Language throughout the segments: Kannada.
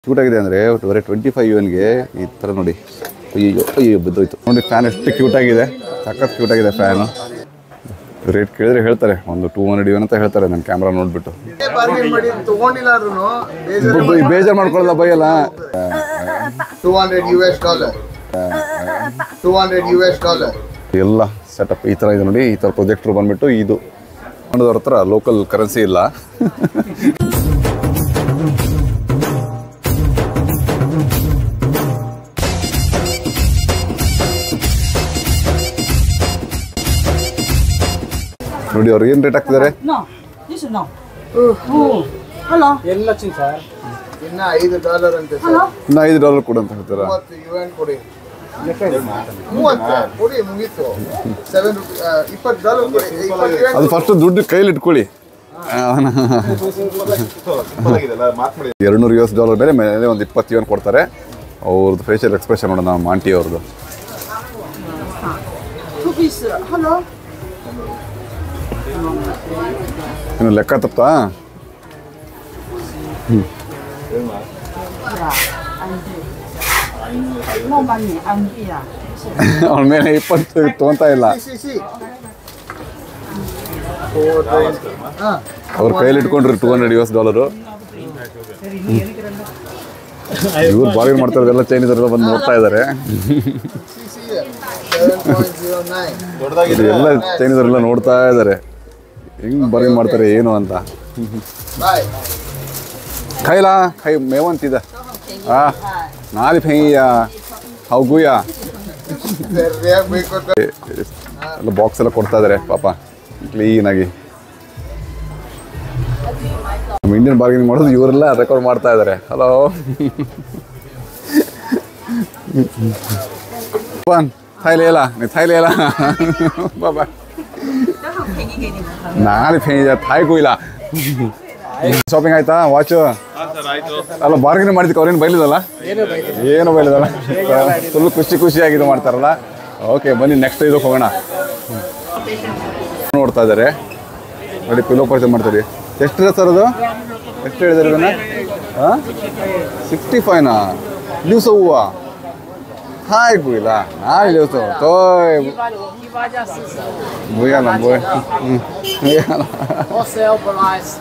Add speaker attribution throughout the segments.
Speaker 1: ಕ್ಯೂಟ್ ಆಗಿದೆ ಅಂದರೆ ಬರೀ ಟ್ವೆಂಟಿ ಫೈವ್ ಯುವನ್ಗೆ ಈ ಥರ ನೋಡಿ ಅಯ್ಯೋ ಅಯ್ಯೋ ಬಿದ್ದೋಯ್ತು ನೋಡಿ ಫ್ಯಾನ್ ಎಷ್ಟು ಕ್ಯೂಟ್ ಆಗಿದೆ ಸಖತ್ ಕ್ಯೂಟ್ ಆಗಿದೆ ಫ್ಯಾನು ರೇಟ್ ಕೇಳಿದ್ರೆ ಹೇಳ್ತಾರೆ ಒಂದು ಟೂ ಹಂಡ್ರೆಡ್ ಯುವನ್ ಅಂತ ಹೇಳ್ತಾರೆ ನನ್ನ ಕ್ಯಾಮ್ರಾ ನೋಡ್ಬಿಟ್ಟು
Speaker 2: ಬಾರ್ಗೇನ್ ಮಾಡಿ ತಗೊಂಡಿಲ್ಲ ಆದ್ರೂ
Speaker 1: ಬ- ಬೇಜಾರು ಮಾಡ್ಕೊಳ್ಳಲ್ಲ ಬೈಯಲ್ಲ
Speaker 2: two hundred US S dollar two hundred US S dollar
Speaker 1: ಎಲ್ಲ ಸೆಟಪ್ ಈ ಥರ ಇದೆ ನೋಡಿ ಈ ಥರ ಪ್ರೊಜೆಕ್ಟ್ರ್ ಬಂದ್ಬಿಟ್ಟು ಇದು ಮಾಡೋದ್ರ ಹತ್ರ ಲೋಕಲ್ ಕರೆನ್ಸಿ ಇಲ್ಲ ನೋಡಿ ಅವ್ರು ಏನು ರೇಟ್ ಹಾಕ್ತಿದ್ದಾರೆ
Speaker 3: No, this is no. Oh, hello.
Speaker 2: ಇನ್ನ ಐದು ಡಾಲರ್ ಅಂತೆ ಸರ್
Speaker 3: Hello.
Speaker 1: ಇನ್ನು ಐದು ಡಾಲರ್ ಕೊಡು ಅಂತ ಹೇಳ್ತಾರ
Speaker 2: ಮೂವತ್ತು ಯು ಎನ್ ಕೊಡಿ ಮೂವತ್ತು ಕೊಡಿ ಮುಗೀತು ಸೆವೆನ್ ಇಪ್ಪತ್ತು ಡಾಲರ್ ಕೊಡಿ ಇಪ್ಪತ್ತು yuan
Speaker 1: ಅದು ಫಸ್ಟ್ ದುಡ್ಡು ಕೈಲಿ ಇಟ್ಕೊಳ್ಳಿ ಎರಡುನೂರು ಯು ಎಸ್ ಡಾಲರ್ ಮೇಲೆ ಮೇಲೆ ಒಂದು ಇಪ್ಪತ್ತು ಯುವನ್ ಕೊಡ್ತಾರೆ ಅವ್ರದ್ದು ಫೇಶಿಯಲ್ ಎಕ್ಸ್ಪ್ರೆಷನ್ ನೋಡೋಣ ನಮ್ಮ ಆಂಟಿ ಅವ್ರದ್ದು
Speaker 3: Two piece. Hello.
Speaker 1: ಇನ್ನು ಲೆಕ್ಕ ತಪ್ಪಾ
Speaker 3: No money, I'm here.
Speaker 1: ಅವನ ಮೇಲೆ ಇಪ್ಪತ್ತು ತೊಗೊಂತಾ ಇಲ್ಲ
Speaker 2: ಸಿ ಸಿ ಫೋರ್ ಹಾಂ
Speaker 1: ಅವ್ರ ಕೈಲಿ ಇಟ್ಕೊಂಡ್ರಿ ಟೂ ಹಂಡ್ರೆಡ್ ಯು ಎಸ್ ಡಾಲರು ಇವ್ರು ಬಾರ್ಗೇನ್ ಮಾಡ್ತಾರೆ ಎಲ್ಲ ಚೈನೀಸರೆಲ್ಲ ಬಂದು ನೋಡ್ತಾ ಇದ್ದಾರೆ
Speaker 2: C C seven point zero nine
Speaker 1: ಇದು ಎಲ್ಲ ಚೈನೀಸರೆಲ್ಲ ನೋಡ್ತಾ ಇದ್ದಾರೆ ಹೆಂಗ್ ಬಾರ್ಗೇನ್ ಮಾಡ್ತಾರೆ ಏನು ಅಂತ
Speaker 2: ಬಾಯ್
Speaker 1: ಖೈಲ ಖೈ ಮೇವಂತಿದ ಆ ನಾಲಿ ಫೈಯ ಹೌಗುಯ
Speaker 2: ಸರಿಯಾಗಿ ಬೇಕು ಅಂತ
Speaker 1: ಎಲ್ಲ ಬಾಕ್ಸ್ ಎಲ್ಲ ಕೊಡ್ತಾ ಇದ್ದಾರೆ ಪಾಪ ಕ್ಲೀನಾಗಿ ನಮ್ಮ ಇಂಡಿಯನ್ ಬಾರ್ಗೇನಿಂಗ್ ಮಾಡೋದು ಇವರೆಲ್ಲ ರೆಕಾರ್ಡ್ ಮಾಡ್ತಾ ಇದ್ದಾರೆ ಹಲೋ ಪಾನ್ ಥೈಲೆ ಇಲ್ಲ ನೀ ಥೈಲೆ ಇಲ್ಲ ಬಾಬಾ ನಾಳೆ ಫೇನಿದೆ ಥಾಯ್ಗೂ ಇಲ್ಲ ಶಾಪಿಂಗ್ ಆಯ್ತಾ ವಾಚು ಅಲ್ಲ ಬಾರ್ಗೇನ್ ಮಾಡಿದ್ದಕ್ಕೆ ಅವ್ರೇನು ಬೈಲಿದಲ್ಲ ಏನು ಬೈಲಿದಲ್ಲ ಫುಲ್ ಖುಷಿ ಖುಷಿಯಾಗಿ ಇದು ಮಾಡ್ತಾರಲ್ಲ ಓಕೆ ಬನ್ನಿ ನೆಕ್ಸ್ಟ್ ಇದಕ್ಕೆ ಹೋಗೋಣ ನೋಡ್ತಾ ಇದ್ದಾರೆ ನೋಡಿ ಪಿಲೋ ಪರ್ಚೇಸ್ ಮಾಡ್ತಾರೆ ಎಷ್ಟಿದೆ ಸರ್ ಅದು ಎಷ್ಟು ಹೇಳಿದಾರೆ ಇದನ್ನ ಹಾಂ ಸಿಕ್ಸ್ಟಿ ಫೈವ್ನಾ ದಿವಸ ಹೂವ ಹಾಯ್ಗೂ ಇಲ್ಲ ನಾಳೆ ದಿವಸ ತೋಯ್ ಮುಗಿಯಲ್ಲ ಮುಗಿಯ ಹ್ಞೂ ಮುಗಿಯಲ್ಲ
Speaker 3: Wholesale price.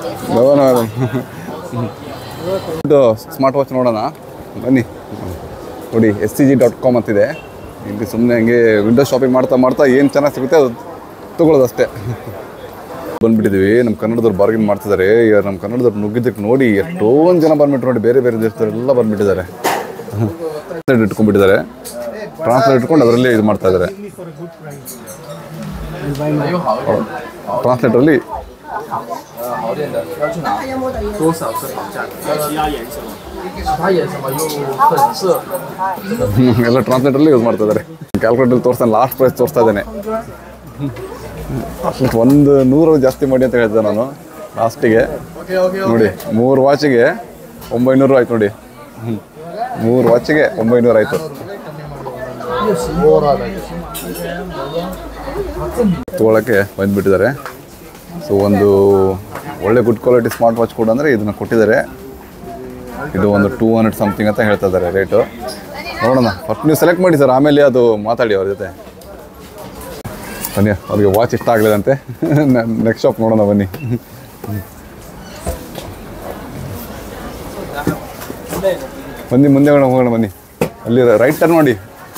Speaker 1: ಇದು ಸ್ಮಾರ್ಟ್ ವಾಚ್ ನೋಡೋಣ ಬನ್ನಿ ನೋಡಿ S C G dot com ಅಂತಿದೆ ಇಲ್ಲಿ ಸುಮ್ಮನೆ ಹಂಗೆ ವಿಂಡೋ ಶಾಪಿಂಗ್ ಮಾಡ್ತಾ ಮಾಡ್ತಾ ಏನು ಚೆನ್ನಾಗಿ ಸಿಗುತ್ತೆ ಅದು ತೊಗೊಳೋದು ಅಷ್ಟೇ ಬಂದ್ಬಿಟ್ಟಿದ್ದೀವಿ ನಮ್ಮ ಕನ್ನಡದವ್ರು ಬಾರ್ಗೇನ್ ಮಾಡ್ತಿದ್ದಾರೆ ಈಗ ನಮ್ಮ ಕನ್ನಡದವ್ರು ನುಗ್ಗಿದ್ದಕ್ಕೆ ನೋಡಿ ಎಷ್ಟೊಂದು ಜನ ಬಂದ್ಬಿಟ್ಟು ನೋಡಿ ಬೇರೆ ಬೇರೆ ದೇಶದವರೆಲ್ಲ ಬಂದ್ಬಿಟ್ಟಿದ್ದಾರೆ ಟ್ರಾನ್ಸ್ಲೇಟ್ ಇಟ್ಕೊಂಡ್ಬಿಟ್ಟಿದ್ದಾರೆ ಟ್ರಾನ್ಸ್ಲೇಟ್ ಇಟ್ಕೊಂಡು ಅದರಲ್ಲಿ ಇದು ಮಾಡ್ತಾ ಇದ್ದಾರೆ ಟ್ರಾನ್ಸ್ಲೇಟರಲ್ಲಿ
Speaker 4: 多少是保价的，还有其他颜色吗？其他颜色吗？有粉色，
Speaker 1: ಎಲ್ಲ ಟ್ರಾನ್ಸ್ಲೇಟರ್ಲಿ ಯೂಸ್ ಮಾಡ್ತಾ ಇದ್ದಾರೆ ಕ್ಯಾಲ್ಕುಲೇಟರ್ ತೋರಿಸ್ತಾನೆ ಲಾಸ್ಟ್ ಪ್ರೈಸ್ ತೋರಿಸ್ತಾ ಇದ್ದೇನೆ ಒಂದು ನೂರು ಜಾಸ್ತಿ ಮಾಡಿ ಅಂತ ಹೇಳ್ತಿದ್ದೆ ನಾನು ಲಾಸ್ಟಿಗೆ ನೋಡಿ ಮೂರು ವಾಚಿಗೆ ಒಂಬೈನೂರು ಆಯ್ತು ನೋಡಿ ಹ್ಮ್. ಮೂರು ವಾಚಿಗೆ ಒಂಬೈನೂರು ಆಯಿತು ತೊಗೊಳಕ್ಕೆ ಬಂದುಬಿಟ್ಟಿದ್ದಾರೆ ಸೊ ಒಂದು ಒಳ್ಳೆ ಗುಡ್ ಕ್ವಾಲಿಟಿ ಸ್ಮಾರ್ಟ್ ವಾಚ್ ಕೊಡು ಅಂದರೆ ಇದನ್ನು ಕೊಟ್ಟಿದ್ದಾರೆ ಇದು ಒಂದು ಟೂ ಹಂಡ್ರೆಡ್ ಸಮಥಿಂಗ್ ಅಂತ ಹೇಳ್ತಾ ಇದ್ದಾರೆ ರೇಟು ನೋಡೋಣ ಫಸ್ಟ್ ನೀವು ಸೆಲೆಕ್ಟ್ ಮಾಡಿ ಸರ್ ಆಮೇಲೆ ಅದು ಮಾತಾಡಿ ಅವ್ರ ಜೊತೆ ಬನ್ನಿ ಅವ್ರಿಗೆ ವಾಚ್ ಇಷ್ಟ ಆಗಲಿಲ್ಲಂತೆ ನೆಕ್ಸ್ಟ್ ಶಾಪ್ ನೋಡೋಣ ಬನ್ನಿ ಬನ್ನಿ ಮುಂದೆ ಹೋಗೋಣ ಹೋಗೋಣ ಬನ್ನಿ ಅಲ್ಲಿ ರೈಟ್ ಟರ್ನ್ ಮಾಡಿ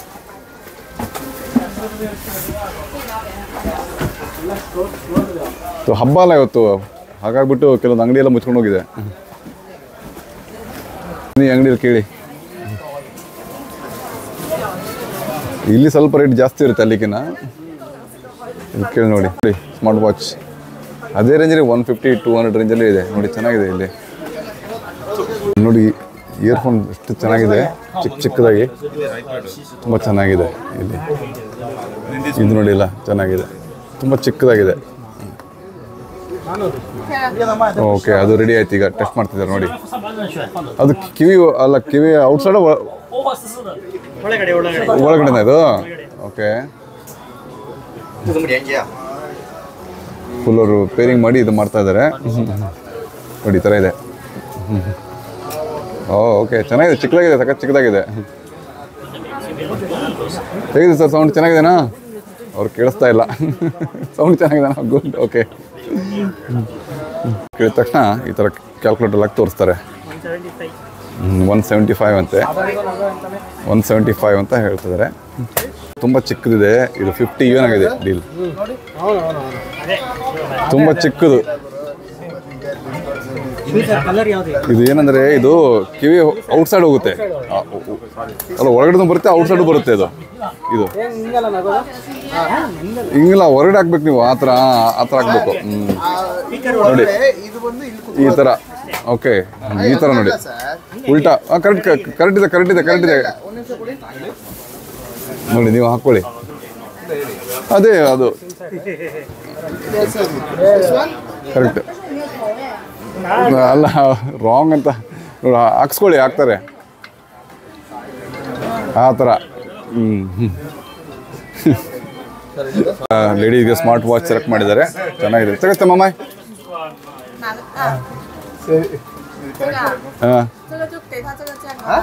Speaker 1: ಸೊ ಹಬ್ಬ ಅಲ್ಲ ಇವತ್ತು ಹಾಗಾಗ್ಬಿಟ್ಟು ಕೆಲವೊಂದು ಅಂಗಡಿ ಎಲ್ಲ ಮುಚ್ಕೊಂಡು ಹೋಗಿದೆ ನೀ ಅಂಗಡಿಯಲ್ಲಿ ಕೇಳಿ ಇಲ್ಲಿ ಸ್ವಲ್ಪ ರೇಟ್ ಜಾಸ್ತಿ ಇರುತ್ತೆ ಅಲ್ಲಿಗಿನ ಇಲ್ಲಿ ಕೇಳಿ ನೋಡಿ ನೋಡಿ ಸ್ಮಾರ್ಟ್ ವಾಚ್ ಅದೇ ರೇಂಜಲ್ಲಿ ಒನ್ ಫಿಫ್ಟಿ ಟೂ ಹಂಡ್ರೆಡ್ ರೇಂಜಲ್ಲಿ ಇದೆ ನೋಡಿ ಚೆನ್ನಾಗಿದೆ ಇಲ್ಲಿ ನೋಡಿ ಇಯರ್ಫೋನ್ ಎಷ್ಟು ಚೆನ್ನಾಗಿದೆ ಚಿಕ್ಕ ಚಿಕ್ಕದಾಗಿ ತುಂಬ ಚೆನ್ನಾಗಿದೆ ಇಲ್ಲಿ ಇದು ನೋಡಿ ಇಲ್ಲ ಚೆನ್ನಾಗಿದೆ ತುಂಬ ಚಿಕ್ಕದಾಗಿದೆ ಓಕೆ ಅದು ರೆಡಿ ಆಯ್ತು ಈಗ ಟೆಸ್ಟ್ ಮಾಡ್ತಿದ್ದಾರೆ ನೋಡಿ ಅದು ಕಿವಿ ಅಲ್ಲ ಕಿವಿ ಔಟ್ಸೈಡ್ ಒಳಗಡೆನಾ ಇದು ಓಕೆ ಫುಲ್ ಅವರು ಪೇರಿಂಗ್ ಮಾಡಿ ಇದು ಮಾಡ್ತಾ ಇದ್ದಾರೆ ನೋಡಿ ಈ ಥರ ಇದೆ ಓ ಓಕೆ ಚೆನ್ನಾಗಿದೆ ಚಿಕ್ಕದಾಗಿದೆ ಸಖತ್ ಚಿಕ್ಕದಾಗಿದೆ ಹೇಗಿದೆ ಸರ್ ಸೌಂಡ್ ಚೆನ್ನಾಗಿದೆನಾ ಅವ್ರು ಕೇಳಿಸ್ತಾ ಇಲ್ಲ ಸೌಂಡ್ ಚೆನ್ನಾಗಿದೆನಾ ಗುಡ್ ಓಕೆ ಕೇಳಿದ ತಕ್ಷಣ ಈ ಥರ ಕ್ಯಾಲ್ಕುಲೇಟರ್ ಹಾಕಿ ತೋರಿಸ್ತಾರೆ ಒನ್ ಸೆವೆಂಟಿ ಫೈವ್ ಅಂತೆ ಒನ್ ಸೆವೆಂಟಿ ಫೈವ್ ಅಂತ ಹೇಳ್ತಿದ್ದಾರೆ ತುಂಬ ಚಿಕ್ಕದಿದೆ ಇದು ಫಿಫ್ಟಿ ಇವನ್ ಆಗಿದೆ ಡೀಲ್ ತುಂಬ ಚಿಕ್ಕದು
Speaker 3: ಕಲರ್ ಯಾವ್ದು
Speaker 1: ಇದು ಏನಂದ್ರೆ ಇದು ಕಿವಿ ಔಟ್ ಸೈಡ್ ಹೋಗುತ್ತೆ ಆ, ಉ- ಉ- ಅಲ್ಲ ಒಳಗಡೆ ಬರುತ್ತೆ ಔಟ್ ಸೈಡ್ ಬರುತ್ತೆ ಇದು ಇದು
Speaker 3: ಹಿಂಗಲ್ಲ ನಗೋದು
Speaker 1: ಹಿಂಗಿಲ್ಲ ಹೊರಗಡೆ ಹಾಕ್ಬೇಕು ನೀವು ಆ ಥರ ಆ ಥರ ಹಾಕ್ಬೇಕು ಹ್ಮ್ ನೋಡಿ
Speaker 2: ಇದು ಬಂದು ಇಲ್ಲಿ
Speaker 1: ಈ ಥರ ಓಕೆ ಈ ಥರ ನೋಡಿ
Speaker 2: ಸರ್
Speaker 1: ಉಲ್ಟಾ ಕರೆಕ್ಟ್ ಕರೆಕ್ಟ್ ಇದೆ ಕರೆಕ್ಟ್ ಇದೆ ಕರೆಕ್ಟ್ ಇದೆ
Speaker 2: ಒಂದು ನಿಮಿಷ ಕೊಡಿ
Speaker 1: ನೋಡಿ ನೀವು ಹಾಕೊಳ್ಳಿ ಅದೇ ಅದು ಕರೆಕ್ಟ್ ಅಲ್ಲ ರಾಂಗ್ ಅಂತ ನೋಡಿ, ಹಾಕ್ಸ್ಕೊಳ್ಳಿ ಹಾಕ್ತಾರೆ ಆ ಥರ ಹ್ಞೂ ಲೇಡೀಸ್ಗೆ ಸ್ಮಾರ್ಟ್ ವಾಚ್ ಸೆಲೆಕ್ಟ್ ಮಾಡಿದ್ದಾರೆ ಚೆನ್ನಾಗಿದೆ ತಗೋತ್ತೆ ಮಮ್ಮ
Speaker 5: 哪个啊？这个啊，
Speaker 1: ಹಾಂ
Speaker 5: 这个就给他这个价格啊。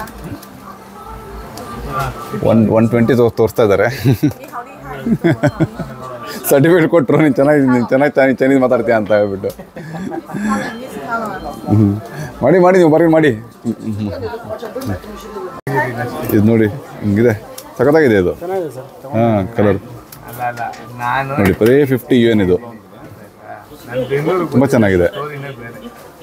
Speaker 1: ಒನ್ ಒನ್ ಟ್ವೆಂಟಿ ತೋರಿಸ್ತಾ ಇದ್ದಾರೆ
Speaker 5: 你好厉害，你怎么好
Speaker 1: ಸರ್ಟಿಫಿಕೇಟ್ ಕೊಟ್ಟರು ನೀನು ಚೆನ್ನಾಗಿ ನೀನು ಚೆನ್ನಾಗಿ ಚೈನೀಸ್ ಚೈನೀಸ್ ಮಾತಾಡ್ತೀಯ ಅಂತ ಹೇಳ್ಬಿಟ್ಟು
Speaker 5: 他们意思他们。
Speaker 1: ಹ್ಮ್. ಮಾಡಿ ಮಾಡಿ ನೀವು ಬರ್ರಿ ಮಾಡಿ ಹ್ಮ್, ಹ್ಮ್, ಹ್ಮ್. ಇದು ನೋಡಿ ಹಿಂಗಿದೆ ಸಖತ್ತಾಗಿದೆ ಇದು ಹಾಂ ಕಲರ್
Speaker 4: ಅಲ್ಲ ಅಲ್ಲ ನಾನು
Speaker 1: ನೋಡಿ ಬರೀ ಫಿಫ್ಟಿ ಯು ಎನ್ ಇದು
Speaker 4: ನಾನು ಬೆಂಗಳೂರು
Speaker 1: ತುಂಬ ಚೆನ್ನಾಗಿದೆ
Speaker 4: ಬೇರೆ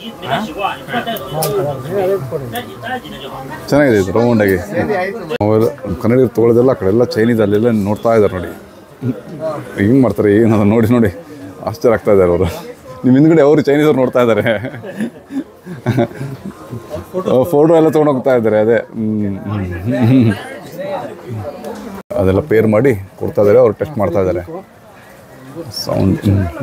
Speaker 1: ಚೆನ್ನಾಗಿದೆ ಇದು ರೌಂಡಾಗಿ ಮೊಬೈಲ್ ಕನ್ನಡ ತೊಗೊಳೋದೆಲ್ಲ ಆ ಕಡೆ ಎಲ್ಲ ಚೈನೀಸ್ ಅಲ್ಲೆಲ್ಲ ನೋಡ್ತಾ ಇದ್ದಾರೆ ನೋಡಿ ಹಿಂಗೆ ಮಾಡ್ತಾರೆ ಏನದ ನೋಡಿ ನೋಡಿ ಆಶ್ಚರ್ಯ ಆಗ್ತಾ ಇದ್ದಾರೆ ಅವರು ನಿಮ್ಮ ಹಿಂದ್ಗಡೆ ಅವರು ಚೈನೀಸ್ ಅವ್ರು ನೋಡ್ತಾ ಇದ್ದಾರೆ ಫೋಟೋ ಎಲ್ಲ ತೊಗೊಂಡು ಹೋಗ್ತಾ ಇದ್ದಾರೆ ಅದೇ ಹ್ಮ್, ಹ್ಮ್, ಹ್ಮ್. ಅದೆಲ್ಲ ಪೇರ್ ಮಾಡಿ ಕೊಡ್ತಾ ಇದ್ದಾರೆ ಅವ್ರು ಟೆಸ್ಟ್ ಮಾಡ್ತಾ ಇದ್ದಾರೆ ಸೌಂಡ್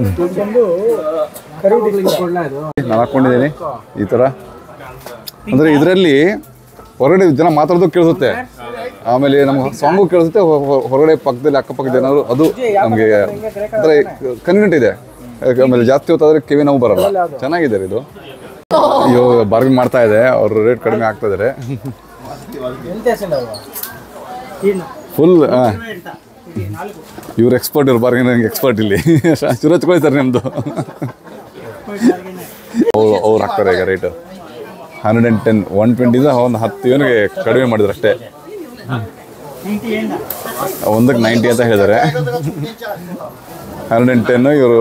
Speaker 1: ನಾನು ಹಾಕ್ಕೊಂಡಿದ್ದೀನಿ ಈ ಥರ ಅಂದರೆ ಇದರಲ್ಲಿ ಹೊರಗಡೆ ಜನ ಮಾತಾಡೋದು ಕೇಳಿಸುತ್ತೆ ಆಮೇಲೆ ನಮ್ಗೆ ಸಾಂಗು ಕೇಳಿಸುತ್ತೆ ಹೊ- ಹೊ- ಹೊರಗಡೆ ಪಕ್ಕದಲ್ಲಿ ಅಕ್ಕಪಕ್ಕದ ಏನಾದ್ರು ಅದು ನಮಗೆ ಅಂದರೆ ಕನ್ವೀನಿಯಂಟ್ ಇದೆ ಆಮೇಲೆ ಜಾಸ್ತಿ ಹೊತ್ತಾದ್ರೆ ಕಿವಿ ನೋವು ಬರಲ್ಲ ಚೆನ್ನಾಗಿದೆ ರೀ ಇದು ಅಯ್ಯೋ ಬಾರ್ಗಿಂಗ್ ಮಾಡ್ತಾ ಇದೆ ಅವರು ರೇಟ್ ಕಡಿಮೆ ಆಗ್ತಾ ಇದ್ದಾರೆ ಫುಲ್ ಇವ್ರು ಎಕ್ಸ್ಪರ್ಟ್ ಇವ್ರು ಬಾರ್ಗಿಂಗ್ ಎಕ್ಸ್ಪರ್ಟ್ ಇಲ್ಲಿ ಸುರಚ್ಕೊಳ್ಳಿ ಸರ್ ನಿಮ್ಮದು ಅವ್ರು ಅವ್ರು ಹಾಕ್ತಾರೆ ಈಗ rate hundred and ten one ಟ್ವೆಂಟಿದ ಒಂದು ಹತ್ತು ಇವನಿಗೆ ಕಡಿಮೆ ಮಾಡಿದ್ರು ಅಷ್ಟೇ ಒಂದಕ್ಕೆ ನೈಂಟಿ ಅಂತ ಹೇಳಿದ್ದಾರೆ ಹಂಡ್ರೆಡ್ ಆ್ಯಂಡ್ ಟೆನ್ನು ಇವರು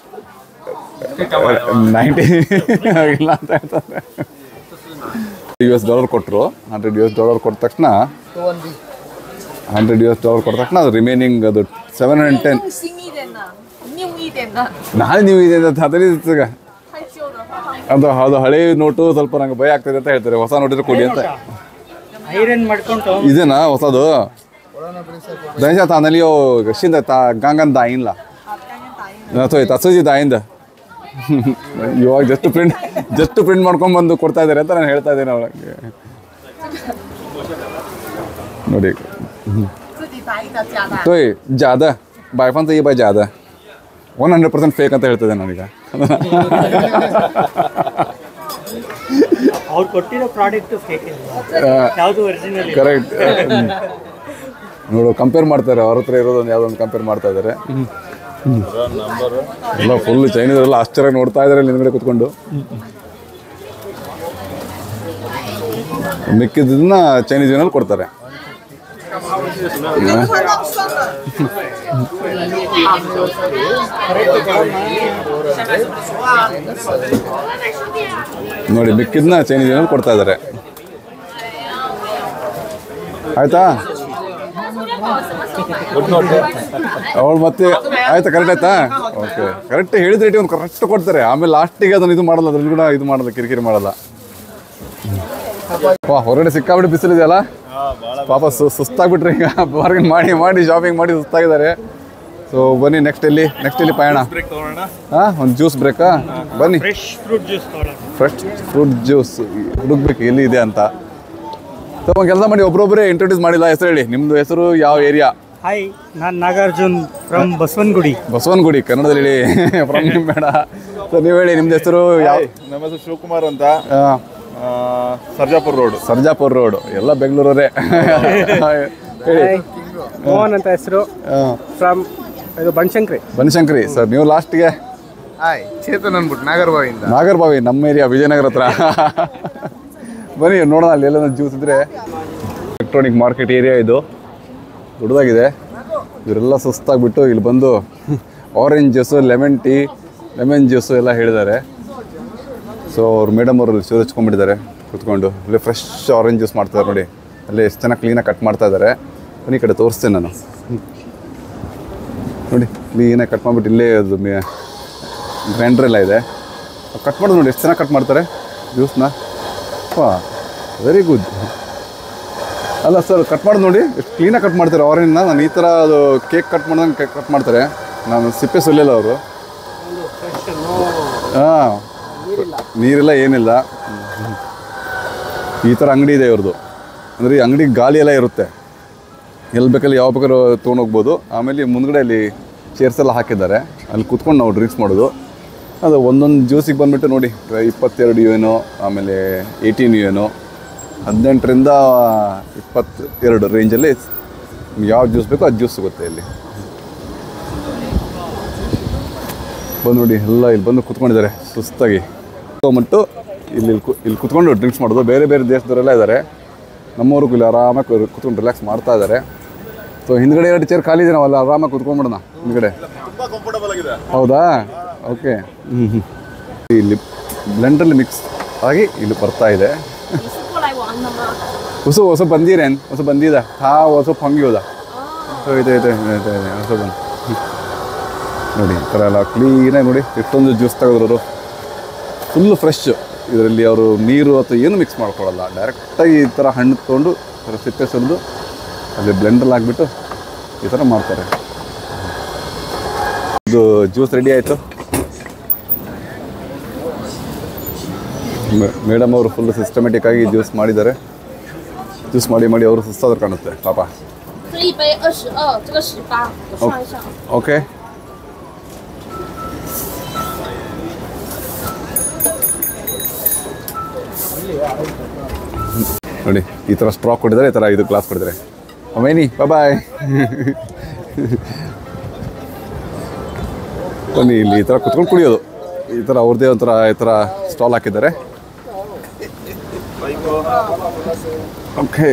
Speaker 1: ನೈಂಟಿ ಆಗಿಲ್ಲ ಅಂತ ಹೇಳ್ತಾರೆ ಯು ಎಸ್ ಡಾಲರ್ ಕೊಟ್ಟರು ಹಂಡ್ರೆಡ್ ಯು ಎಸ್ ಡಾಲರ್ ಕೊಟ್ಟ ತಕ್ಷಣ
Speaker 2: ಒಂದು
Speaker 1: ಹಂಡ್ರೆಡ್ ಯು ಎಸ್ ಡಾಲರ್ ಕೊಟ್ಟ ತಕ್ಷಣ ಅದು ರಿಮೈನಿಂಗ್ ಅದು ಸೆವೆನ್ ಹಂಡ್ರೆಡ್ ಟೆನ್
Speaker 5: 用心一点的，用一点的，
Speaker 1: ನಾಳೆ ನೀವು ಇದೆ ಅಂತ ಅದರಿಂದ
Speaker 5: 太旧的话放
Speaker 1: ಅದು ಅದು ಹಳೆ ನೋಟು ಸ್ವಲ್ಪ ನಂಗೆ ಭಯ ಆಗ್ತದೆ ಅಂತ ಹೇಳ್ತಾರೆ ಹೊಸ ನೋಟಿದ್ರೆ ಕೊಡಿ ಅಂತ
Speaker 3: ಐರನ್ ಮಾಡ್ಕೊಂಡು
Speaker 1: ಇದೇನಾ ಹೊಸದು等一下，打那里有现在打刚刚打印了，
Speaker 5: 啊，刚刚打印
Speaker 1: 啊对，打自己打印的。ಇವಾಗ ಜಸ್ಟ್ ಪ್ರಿಂಟ್ ಜಸ್ಟ್ ಪ್ರಿಂಟ್ ಮಾಡ್ಕೊಂಡ್ ಬಂದು ಕೊಡ್ತಾ ಇದ್ದಾರೆ ಅಂತ ನಾನು ಹೇಳ್ತಾ ಇದ್ದೇನೆ ಅವಳಿಗೆ ನೋಡಿ
Speaker 5: 自己打印的假的。
Speaker 1: 对假的百分之一百假的ಒನ್ ಹಂಡ್ರೆಡ್ ಪರ್ಸೆಂಟ್ ಫೇಕ್ ಅಂತ ಹೇಳ್ತಿದ್ದೆ ನಾನೀಗ
Speaker 3: ಅವ್ರು ಕೊಟ್ಟಿರೋ ಪ್ರಾಡಕ್ಟ್ ಫೇಕ್ ಯಾವುದು ಒರಿಜಿನಲ್
Speaker 1: ಕರೆಕ್ಟ್ ನೋಡು ಕಂಪೇರ್ ಮಾಡ್ತಾರೆ ಅವ್ರ ಹತ್ರ ಇರೋದೊಂದು ಯಾವುದೊಂದು ಕಂಪೇರ್ ಮಾಡ್ತಾ ಇದ್ದಾರೆ ಎಲ್ಲ ಫುಲ್ ಚೈನೀಸ್ ಎಲ್ಲ ಆಶ್ಚರ್ಯ ನೋಡ್ತಾ ಇದ್ದಾರೆ ಇಲ್ಲಿ ಹಿಂದ್ಗಡೆ ಕುತ್ಕೊಂಡು ಮಿಕ್ಕಿದ್ದನ್ನ ಚೈನೀಸ್ ನಲ್ಲಿ ಕೊಡ್ತಾರೆ
Speaker 5: 快到算了。
Speaker 1: ನೋಡಿ ಮಿಕ್ಕಿದ್ನ ಚೈನೀಸ್ ನಲ್ಲಿ ಕೊಡ್ತಾ ಇದ್ದಾರೆ ಆಯ್ತಾ ಅವಳು ಮತ್ತೆ ಆಯ್ತಾ ಕರೆಕ್ಟ್ ಆಯ್ತಾ ಓಕೆ ಕರೆಕ್ಟ್ ಹೇಳಿದ ರೇಟ್ ಒಂದು ಕರೆಕ್ಟ್ ಕೊಡ್ತಾರೆ ಆಮೇಲೆ ಲಾಸ್ಟಿಗೆ ಅದನ್ನು ಇದು ಮಾಡಲ್ಲ ಅದ್ರಲ್ಲಿ ಕೂಡ ಇದು ಮಾಡಲ್ಲ ಕಿರಿಕಿರಿ ಮಾಡಲ್ಲ ವಾ ಹೊರಗಡೆ ಸಿಕ್ಕಾಬಿಟ್ಟು ಬಿಸಿಲಿದೆಯಲ್ಲ ಪಾಪ ಸು ಸುಸ್ತಾಗ್ಬಿಟ್ರೆ ಈಗ ಬಾರ್ಗನ್ ಮಾಡಿ ಮಾಡಿ ಶಾಪಿಂಗ್ ಮಾಡಿ ಸುಸ್ತಾಗಿದ್ದಾರೆ ಸೊ ಬನ್ನಿ ನೆಕ್ಸ್ಟ್ ಎಲ್ಲಿ ನೆಕ್ಸ್ಟ್ ಎಲ್ಲಿ ಪಯಣ ಹಾಂ ಒಂದು ಜ್ಯೂಸ್ ಬ್ರೇಕಾ ಬನ್ನಿ
Speaker 3: ಫ್ರೆಶ್ ಫ್ರೂಟ್ ಜ್ಯೂಸ್ ತೊಗೊಳ್ಳೋಣ
Speaker 1: ಫ್ರೆಶ್ ಫ್ರೂಟ್ ಜ್ಯೂಸ್ ಹುಡುಕ್ಬೇಕು ಎಲ್ಲಿ ಇದೆ ಅಂತ ಸೊ ಒಂದು ಕೆಲಸ ಮಾಡಿ ಒಬ್ರೊಬ್ಬರೇ ಇಂಟ್ರೊಡ್ಯೂಸ್ ಮಾಡಿಲ್ಲ ಹೆಸರು ಹೇಳಿ ನಿಮ್ಮದು ಹೆಸರು ಯಾವ ಏರಿಯಾ
Speaker 3: ಹಾಯ್ ನಾನು ನಾಗಾರ್ಜುನ್ ಫ್ರಮ್ ಬಸವನಗುಡಿ
Speaker 1: ಬಸವನಗುಡಿ ಕನ್ನಡದಲ್ಲಿ ಹೇಳಿ ಫ್ರಮ್ ಬೇಡ ಸೊ ನೀವು ಹೇಳಿ ನಿಮ್ದು ಹೆಸರು ಯಾವ
Speaker 6: ನಮ್ಮ ಹೆಸರು ಶಿವಕುಮಾರ್ ಅಂತ
Speaker 1: ಆ,
Speaker 6: ಆ,
Speaker 1: ಸರ್ಜಾಪುರ ರೋಡ್ ಸರ್ಜಾಪುರ ರೋಡ್ ಎಲ್ಲ ಬೆಂಗಳೂರವರೇ ಹೇಳಿ
Speaker 6: ಮೋಹನ್ ಅಂತ ಹೆಸರು ಫ್ರಮ್ ಇದು ಬನಶಂಕರಿ
Speaker 1: ಬನಶಂಕರಿ ಸರ್ ನೀವು ಲಾಸ್ಟ್ಗೆ
Speaker 2: ಹಾಯ್ ಚೇತನ್ ಅಂದ್ಬಿಟ್ಟು ನಾಗರಬಾವಿಯಿಂದ
Speaker 1: ನಾಗರಬಾವಿ ನಮ್ಮ ಏರಿಯಾ ವಿಜಯನಗರ ಹತ್ರ ಬನ್ನಿ ನೋಡೋಣ ಅಲ್ಲಿ ಎಲ್ಲ ಜ್ಯೂಸ್ ಇದ್ರೆ ಎಲೆಕ್ಟ್ರಾನಿಕ್ ಮಾರ್ಕೆಟ್ ಏರಿಯಾ ಇದು ದೊಡ್ಡದಾಗಿದೆ ಇವರೆಲ್ಲ ಸುಸ್ತಾಗ್ಬಿಟ್ಟು ಇಲ್ಲಿ ಬಂದು orange juice lemon tea lemon juice ಎಲ್ಲ ಹೇಳಿದ್ದಾರೆ ಸೊ ಅವ್ರು ಮೇಡಮ್ ಅವರು ಇಲ್ಲಿ ಶಿವ ಹಚ್ಕೊಂಡ್ಬಿಟ್ಟಿದ್ದಾರೆ ಕುತ್ಕೊಂಡು ಇಲ್ಲಿ ಫ್ರೆಶ್ ಆರೆಂಜ್ ಜ್ಯೂಸ್ ಮಾಡ್ತಾರೆ ನೋಡಿ ಅಲ್ಲಿ ಎಷ್ಟು ಚೆನ್ನಾಗಿ ಕ್ಲೀನಾಗಿ ಕಟ್ ಮಾಡ್ತಾ ಇದ್ದಾರೆ ಬನ್ನಿ ಈ ಕಡೆ ತೋರಿಸ್ತೇನೆ ನಾನು ನೋಡಿ ಕ್ಲೀನಾಗಿ ಕಟ್ ಮಾಡಿಬಿಟ್ಟು ಇಲ್ಲೇ ಅದು ಗ್ರೈಂಡರ್ ಎಲ್ಲ ಇದೆ ಕಟ್ ಮಾಡೋದು ನೋಡಿ ಎಷ್ಟು ಚೆನ್ನಾಗಿ ಕಟ್ ಮಾಡ್ತಾರೆ ಜ್ಯೂಸ್ನ ವಾ ವೆರಿ ಗುಡ್ ಅಲ್ಲ ಸರ್ ಕಟ್ ಮಾಡೋದು ನೋಡಿ ಎಷ್ಟು ಕ್ಲೀನಾಗಿ ಕಟ್ ಮಾಡ್ತಾರೆ ಆರೆಂಜ್ನ ನಾನು ಈ ಥರ ಅದು ಕೇಕ್ ಕಟ್ ಮಾಡ್ದಂಗೆ ಕಟ್ ಮಾಡ್ತಾರೆ ನಾನು ಸಿಪ್ಪೆ ಸುಲಿಲ್ಲ ಅವರು ಹಾಂ ನೀರೆಲ್ಲ ಏನಿಲ್ಲ ಹ್ಮ್. ಈ ಥರ ಅಂಗಡಿ ಇದೆ ಇವ್ರದ್ದು ಅಂದರೆ ಈ ಅಂಗಡಿ ಗಾಳಿ ಎಲ್ಲ ಇರುತ್ತೆ ಎಲ್ಲಿ ಬೇಕಲ್ಲಿ ಯಾವ ಬೇಕಾದ್ರೂ ತೊಗೊಂಡೋಗ್ಬೋದು ಆಮೇಲೆ ಮುಂದ್ಗಡೆ ಅಲ್ಲಿ ಚೇರ್ಸ್ ಎಲ್ಲ ಹಾಕಿದ್ದಾರೆ ಅಲ್ಲಿ ಕುತ್ಕೊಂಡು ನಾವು ಡ್ರಿಂಕ್ಸ್ ಮಾಡೋದು ಅದು ಒಂದೊಂದು ಜ್ಯೂಸಿಗೆ ಬಂದುಬಿಟ್ಟು ನೋಡಿ ಇಪ್ಪತ್ತೆರಡು ಯು ಏನೋ ಆಮೇಲೆ ಏಯ್ಟೀನ್ ಯು ಏನೋ ಹದಿನೆಂಟರಿಂದ ಇಪ್ಪತ್ತು ಎರಡು ರೇಂಜಲ್ಲಿ ನಿಮ್ಗೆ ಯಾವ ಜ್ಯೂಸ್ ಬೇಕೋ ಅದು ಜ್ಯೂಸ್ ಸಿಗುತ್ತೆ ಇಲ್ಲಿ ಬಂದು ನೋಡಿ ಎಲ್ಲ ಇಲ್ಲಿ ಬಂದು ಕುತ್ಕೊಂಡಿದ್ದಾರೆ ಸುಸ್ತಾಗಿ ಮಟ್ಟು ಇಲ್ಲಿ ಇಲ್ಲಿ ಕು- ಇಲ್ಲಿ ಕುತ್ಕೊಂಡು ಡ್ರಿಂಕ್ಸ್ ಮಾಡೋದು ಬೇರೆ ಬೇರೆ ದೇಶದವರೆಲ್ಲ ಇದ್ದಾರೆ ನಮ್ಮವ್ರಿಗೂ ಇಲ್ಲಿ ಆರಾಮಾಗಿ ಕು- ಕುತ್ಕೊಂಡು ರಿಲ್ಯಾಕ್ಸ್ ಮಾಡ್ತಾ ಇದ್ದಾರೆ ಸೊ ಹಿಂದ್ಗಡೆ ಎರಡು ಚೇರ್ ಖಾಲಿ ಇದೆ ನಾವಲ್ಲ ಆರಾಮಾಗಿ ಕುತ್ಕೊಂಡ್ಬಿಡೋಣ ಹಿಂದ್ಗಡೆ ಹೌದಾ ಓಕೆ ಹ್ಞೂ ಹ್ಞೂ ಇಲ್ಲಿ ಬ್ಲೆಂಡಲ್ಲಿ ಮಿಕ್ಸ್ ಆಗಿ ಇಲ್ಲಿ ಬರ್ತಾ ಇದೆ
Speaker 5: 你是过来玩的吗？
Speaker 1: 不是，我是本地人，我是本地的，他我是朋友的。对对对对对对，我是本。ನೋಡಿ ಈ ಥರ ಎಲ್ಲ ಕ್ಲೀನಾಗಿ ನೋಡಿ ಎಷ್ಟೊಂದು ಜ್ಯೂಸ್ ತೆಗೆದ್ರು ಫುಲ್ಲು ಫ್ರೆಶ್ ಇದರಲ್ಲಿ ಅವರು ನೀರು ಅಥವಾ ಏನು ಮಿಕ್ಸ್ ಮಾಡ್ಕೊಳ್ಳಲ್ಲ ಡೈರೆಕ್ಟಾಗಿ ಈ ಥರ ಹಣ್ಣು ತೊಗೊಂಡು ಈ ಥರ ಸಿಪ್ಪೆ ಸುರಿದು ಅಲ್ಲಿ ಬ್ಲೆಂಡಲ್ಲಿ ಹಾಕ್ಬಿಟ್ಟು ಈ ಥರ ಮಾಡ್ತಾರೆ ಇದು ಜ್ಯೂಸ್ ರೆಡಿ ಆಯಿತು ಮೇಡಮ್ ಅವರು ಫುಲ್ ಸಿಸ್ಟಮೆಟಿಕ್ ಆಗಿ ಜ್ಯೂಸ್ ಮಾಡಿದ್ದಾರೆ ಜ್ಯೂಸ್ ಮಾಡಿ ಮಾಡಿ ಅವರು ಸುಸ್ತಾದ್ರು ಕಾಣುತ್ತೆ ಪಾಪ
Speaker 5: 这一杯二十二，这个十八，我算一下。
Speaker 1: ಓಕೆ ನೋಡಿ ಈ ಥರ ಸ್ಟ್ರಾ ಕೊಟ್ಟಿದ್ದಾರೆ ಈ ಥರ ಇದು ಗ್ಲಾಸ್ ಕೊಟ್ಟಿದ್ದಾರೆ ಅಮೇನಿ ಬಾಯ್ ಬನ್ನಿ ಇಲ್ಲಿ ಈ ಥರ ಕುತ್ಕೊಂಡು ಕುಡಿಯೋದು ಈ ಥರ ಅವ್ರದ್ದೇ ಒಂಥರ ಈ ಥರ ಸ್ಟಾಲ್ ಹಾಕಿದ್ದಾರೆ ಓಕೆ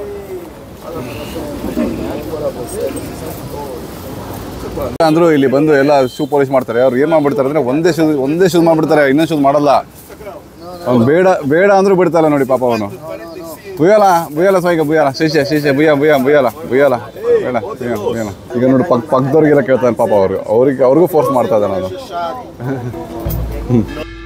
Speaker 1: ಅಂದ್ರು ಇಲ್ಲಿ ಬಂದು ಎಲ್ಲ ಶೂ ಪಾಲಿಶ್ ಮಾಡ್ತಾರೆ ಅವ್ರು ಏನ್ ಮಾಡ್ಬಿಡ್ತಾರೆ ಅಂದ್ರೆ ಒಂದೇ ಶೂಸ್ ಒಂದೇ ಶೂಸ್ ಮಾಡ್ಬಿಡ್ತಾರೆ ಇನ್ನೊಂದು ಶೂಸ್ ಮಾಡಲ್ಲ ಅವ್ನು ಬೇಡ ಬೇಡ ಅಂದ್ರೂ ಬಿಡ್ತಾರ ನೋಡಿ ಪಾಪ ಅವನು ಬುಯ್ಯಲ್ಲ ಬುಯ್ಯಲ್ಲ ಸ್ವೈಗ ಬುಯ್ಯಲ್ಲ ಶೇಷ ಶೇಷ ಬುಯ್ಯ ಬುಯ್ಯ ಬುಯ್ಯಲ್ಲ ಬುಯ್ಯಲ್ಲ ಬೇಡ ಬುಯ್ಯ ಬುಯ್ಯಲ್ಲ ಈಗ ನೋಡಿ ಪಕ್ ಪಕ್ಕದವ್ರಿಗೆಲ್ಲ ಕೇಳ್ತಾನೆ ಪಾಪ ಅವರು ಅವ್ರಿಗೆ ಅವ್ರಿಗೂ ಫೋರ್ಸ್ ಮಾಡ್ತಾ ಇದ್ದಾನೆ ನಾನು